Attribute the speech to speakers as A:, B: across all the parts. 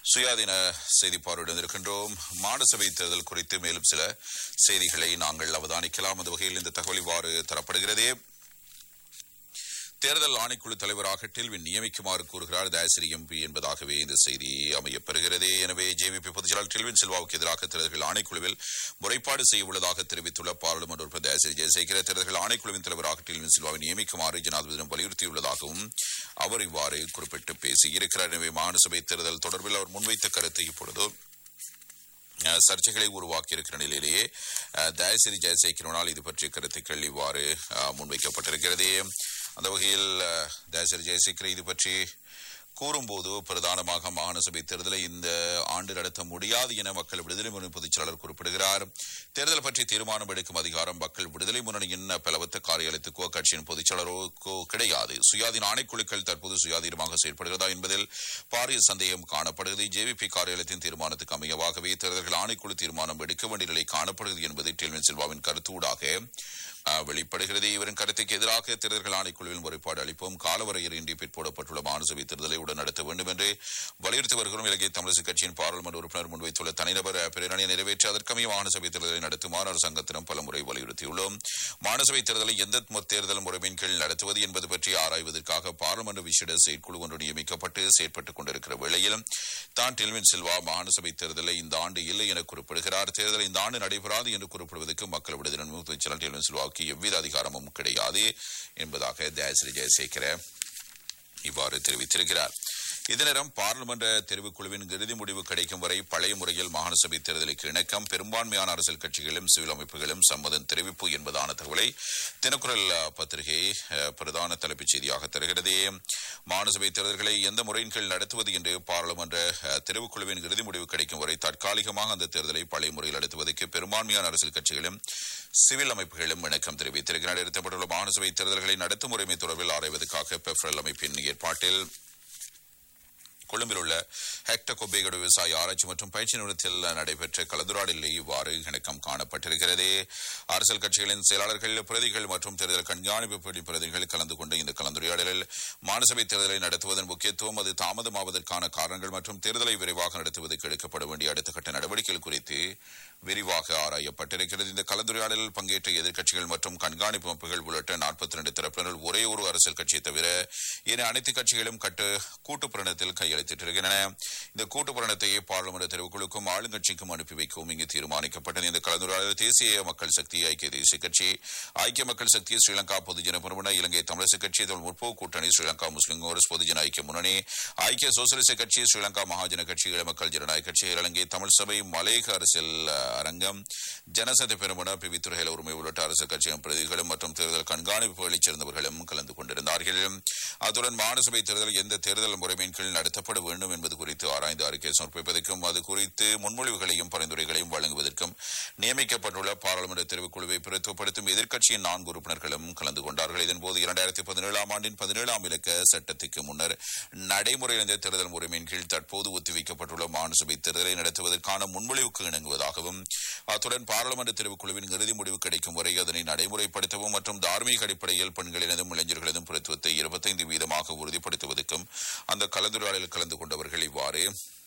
A: சுயாதீன செய்தி பார்வையிடம் இருக்கின்றோம் மாநசபை தேர்தல் குறித்து மேலும் சில செய்திகளை நாங்கள் அவதானிக்கலாம் அந்த வகையில் இந்த தகவல் இவ்வாறு தரப்படுகிறது தேர்தல் ஆணைக்குழு தலைவராக டில்வின் நியமிக்குமாறு கூறுகிறார் தயசிரி எம்பி என்பதாகவே இந்த செய்தி அமையப்பெறுகிறது எனவே ஜேவிபி பொதுச்செயலாளர் டில்வின் சில்வாவுக்கு எதிராக தேர்தல்கள் ஆணைக்குழுவில் முறைப்பாடு செய்ய உள்ளதாக தெரிவித்துள்ள பாராளுமன்ற உறுப்பினர் தயசிரி ஜெயசேகர தேர்தல்கள் ஆணைக்குழுவின் தலைவராக டில்வின் சில்வாவை நியமிக்குமாறு ஜனாதிபதியிடம் வலியுறுத்தியுள்ளதாகவும் அவர் இவ்வாறு குறிப்பிட்டு பேசியிருக்கிறார் எனவே மாநிலசபை தேர்தல் தொடர்பில் அவர் முன்வைத்த கருத்து இப்பொழுது அஹ், சர்ச்சைகளை உருவாக்கி இருக்கிற நிலையிலேயே அஹ், தயசிரி ஜெயசேகரனால் இது பற்றிய கருத்துக்கள் இவ்வாறு அஹ், முன்வைக்கப்பட்டிருக்கிறது அந்த வகையில் அஹ், தயசிரி ஜெயசேகர் இது பற்றி கூறும்போது பிரதானமாக மாகாண சபை தேர்தலை இந்த ஆண்டு நடத்த முடியாது என மக்கள் விடுதலை முன்னணி பொதுச் செயலாளர் குறிப்பிடுகிறார் தேர்தல் பற்றி தீர்மானம் எடுக்கும் அதிகாரம் மக்கள் விடுதலை முன்னணியின் பலவத்த காரியாலயத்துக்கோ கட்சியின் பொதுச் செயலாளருக்கோ கிடையாது சுயாதீன ஆணைக்குழுக்கள் தற்போது சுயாதீனமாக செயல்படுகிறதா என்பதில் பாரிய சந்தேகம் காணப்படுகிறது ஜேவிபி காரியாலயத்தின் தீர்மானத்துக்கு அமையவாகவே தேர்தல்கள் ஆணைக்குழு தீர்மானம் எடுக்க வேண்டிய நிலை காணப்படுகிறது என்பது டெல்வின் சில்வாவின் கருத்து ஊடாக அஹ், வெளிப்படுகிறது இவரின் கருத்துக்கு எதிராக தேர்தல்கள் ஆணைக்குழுவில் முறைப்பாடு அளிப்போம் காலவரையறையின்றி பிற்போடப்பட்டுள்ள மாநிலசபை தேர்தலை உடன் நடத்த வேண்டும் என்று வலியுறுத்தி வருகிறோம் இலங்கை தமிழிசை கட்சியின் பாராளுமன்ற உறுப்பினர் முன்வைத்துள்ள தனிநபர் பிரேரணையை நிறைவேற்றி அதற்கமைய மாநிலசபை தேர்தலை நடத்துமாறு அரசாங்கத்திடம் பலமுறை வலியுறுத்தியுள்ளோம் மாநிலசபை தேர்தலை எந்த மு- தேர்தல் முறைமையின் கீழ் நடத்துவது என்பது பற்றி ஆராய்வதற்காக பாராளுமன்ற விசேட செயற்குழு ஒன்று நியமிக்கப்பட்டு செயற்பட்டுக் கொண்டிருக்கிற வேளையில் தான் டெல்வின் சில்வா மாகாணசபை தேர்தலை இந்த ஆண்டு இல்லை என குறிப்பிடுகிறார் தேர்தல் இந்த ஆண்டு நடைபெறாது என்று குறிப்பிடுவதற்கு மக்கள் விடுதலை முன்னணி செயலாளர் டெல்வின் சில்வாவுக்கு எவ்வித அதிகாரமும் கிடையாது என்பதாக தயாசிரி ஜெயசேகர இவ்வாறு தெரிவித்திருக்கிறார் இதனிடம் பாராளுமன்ற தெரிவுக்குழுவின் இறுதி முடிவு கிடைக்கும் வரை பழைய முறையில் மாகாண சபை தேர்தலுக்கு இணக்கம் பெரும்பான்மையான அரசியல் கட்சிகளும் சிவில் அமைப்புகளும் சம்மதம் தெரிவிப்பு என்பதான தகவலை தினக்குரல் அஹ், பத்திரிகை அஹ், பிரதான தலைப்புச் செய்தியாக தருகிறது மாகாண சபை தேர்தல்களை எந்த முறையின் கீழ் நடத்துவது என்று பாராளுமன்ற அஹ், தெரிவுக்குழுவின் இறுதி முடிவு கிடைக்கும் வரை தற்காலிகமாக அந்த தேர்தலை பழைய முறையில் நடத்துவதற்கு பெரும்பான்மையான அரசியல் கட்சிகளும் சிவில் அமைப்புகளும் இணக்கம் தெரிவித்திருக்கிறார் நிறுத்தப்பட்டுள்ள மாகாண சபை தேர்தல்களை நடத்தும் முறைமை தொடர்பில் ஆராய்வதற்காக பெப்ரல் அமைப்பின் ஏற்பாட்டில் கொழும்பில் உள்ள ஹெக்டர் கொபேகடு விவசாய ஆராய்ச்சி மற்றும் பயிற்சி நிறுவனத்தில் நடைபெற்ற கலந்துரையாடலில் இவ்வாறு இணக்கம் காணப்பட்டிருக்கிறது அரசியல் கட்சிகளின் செயலாளர்கள் பிரதிகள் மற்றும் தேர்தல் கண்காணிப்பு பிரி- பிரதிகள் கலந்து கொண்ட இந்த கலந்துரையாடலில் மாநிலசபை தேர்தலை நடத்துவதன் முக்கியத்துவம் அது தாமதமாவதற்கான காரணங்கள் மற்றும் தேர்தலை விரைவாக நடத்துவதற்கு எடுக்கப்பட வேண்டிய அடுத்த கட்ட நடவடிக்கைகள் குறித்து விரிவாக ஆராயப்பட்டிருக்கிறது இந்த கலந்துரையாடலில் பங்கேற்ற எதிர்க்கட்சிகள் மற்றும் கண்காணிப்பு அமைப்புகள் உள்ளிட்ட நாற்பத்தி ரெண்டு தரப்பினர்கள் ஒரே ஒரு அரசியல் கட்சியை தவிர ஏனைய அனைத்து கட்சிகளும் கட்டு கூட்டு பிரணத்தில் கையெழுத்திட்டிருக்கின்றன இந்த கூட்டு பிரணத்தை பாராளுமன்ற தெரிவுக்குழுக்கும் ஆளுங்கட்சிக்கும் அனுப்பி வைக்கவும் இங்கு தீர்மானிக்கப்பட்டது இந்த கலந்துரையாடல் தேசிய மக்கள் சக்தி ஐக்கிய தேசிய கட்சி ஐக்கிய மக்கள் சக்தி ஸ்ரீலங்கா பொதுஜன பெருமன இலங்கை தமிழரசு கட்சி தமிழ் முற்போக்கு கூட்டணி ஸ்ரீலங்கா முஸ்லிம் காங்கிரஸ் பொதுஜன ஐக்கிய முன்னணி ஐக்கிய சோசலிச கட்சி ஸ்ரீலங்கா மகாஜன கட்சி இள மக்கள் ஜனநாயக கட்சி இலங்கை தமிழ் சபை மலேக அரசியல் அஹ், அரங்கம் ஜனசத பெருமன பிவித்துறைகள் உரிமை உள்ளிட்ட அரசியல் கட்சியின் பிரதிகளும் மற்றும் தேர்தல் கண்காணிப்புகளைச் சேர்ந்தவர்களும் கலந்து கொண்டிருந்தார்கள் அத்துடன் மாநிலசபை தேர்தல் எந்த தேர்தல் முறைமையின் கீழ் நடத்தப்பட வேண்டும் என்பது குறித்து ஆராய்ந்து அறிக்கை சமர்ப்பிப்பதற்கும் அது குறித்து முன்மொழிவுகளையும் பரிந்துரைகளையும் வழங்குவதற்கும் நியமிக்கப்பட்டுள்ள பாராளுமன்ற தெரிவுக்குழுவை பிரத்துவப்படுத்தும் எதிர்க்கட்சியின் நான்கு உறுப்பினர்களும் கலந்து கொண்டார்கள் இதன்போது இரண்டாயிரத்தி பதினேழாம் ஆண்டின் பதினேழாம் இலக்க சட்டத்துக்கு முன்னர் நடைமுறையில் இருந்த தேர்தல் முறைமையின் கீழ் தற்போது ஒத்திவைக்கப்பட்டுள்ள மாநிலசபை தேர்தலை நடத்துவதற்கான முன்மொழிவுக்கு இணங்குவதாகவும் அத்துடன் பாராளுமன்ற தெரிவுக்குழுவின் இறுதி முடிவு கிடைக்கும் வரை அதனை நடைமுறைப்படுத்தவும் மற்றும் தார்மீக அடிப்படையில் பெண்களினதும் இளைஞர்களதும் பிரத்துவத்தை இருபத்தைந்து வீதமாக உறுதிப்படுத்துவதற்கும் அந்த கலந்துரையாடலில் கலந்து கொண்டவர்கள் இவ்வாறு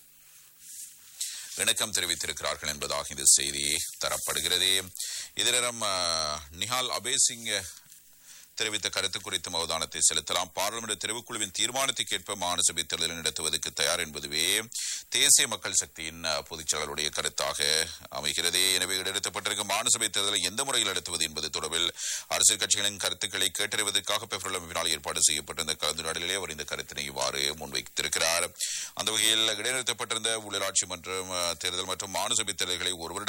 A: இணக்கம் தெரிவித்திருக்கிறார்கள் என்பதாக இந்த செய்தி தரப்படுகிறது இதனிடம் அஹ், நிஹால் அபேசிங் தெரிவித்த கருத்து குறித்தும் அவதானத்தை செலுத்தலாம் பாராளுமன்ற தெரிவுக்குழுவின் தீர்மானத்துக்கேற்ப மாநிலசபை தேர்தலை நடத்துவதற்கு தயார் என்பதுவே தேசிய மக்கள் சக்தியின் அஹ், பொதுச் செயலாளருடைய கருத்தாக அமைகிறது எனவே இடைநிறுத்தப்பட்டிருக்கும் மாநிலசபை தேர்தலை எந்த முறையில் நடத்துவது என்பது தொடர்பில் அரசியல் கட்சிகளின் கருத்துக்களை கேட்டறிவதற்காக பெப்ரல் அமைப்பினால் ஏற்பாடு செய்யப்பட்ட இந்த கலந்துரையாடலிலே அவர் இந்த கருத்தினை இவ்வாறு முன்வைத்திருக்கிறார் அந்த வகையில் இடைநிறுத்தப்பட்டிருந்த உள்ளாட்சி மற்றும் அஹ், தேர்தல் மற்றும் மாநிலசபை தேர்தல்களை ஒரு வருட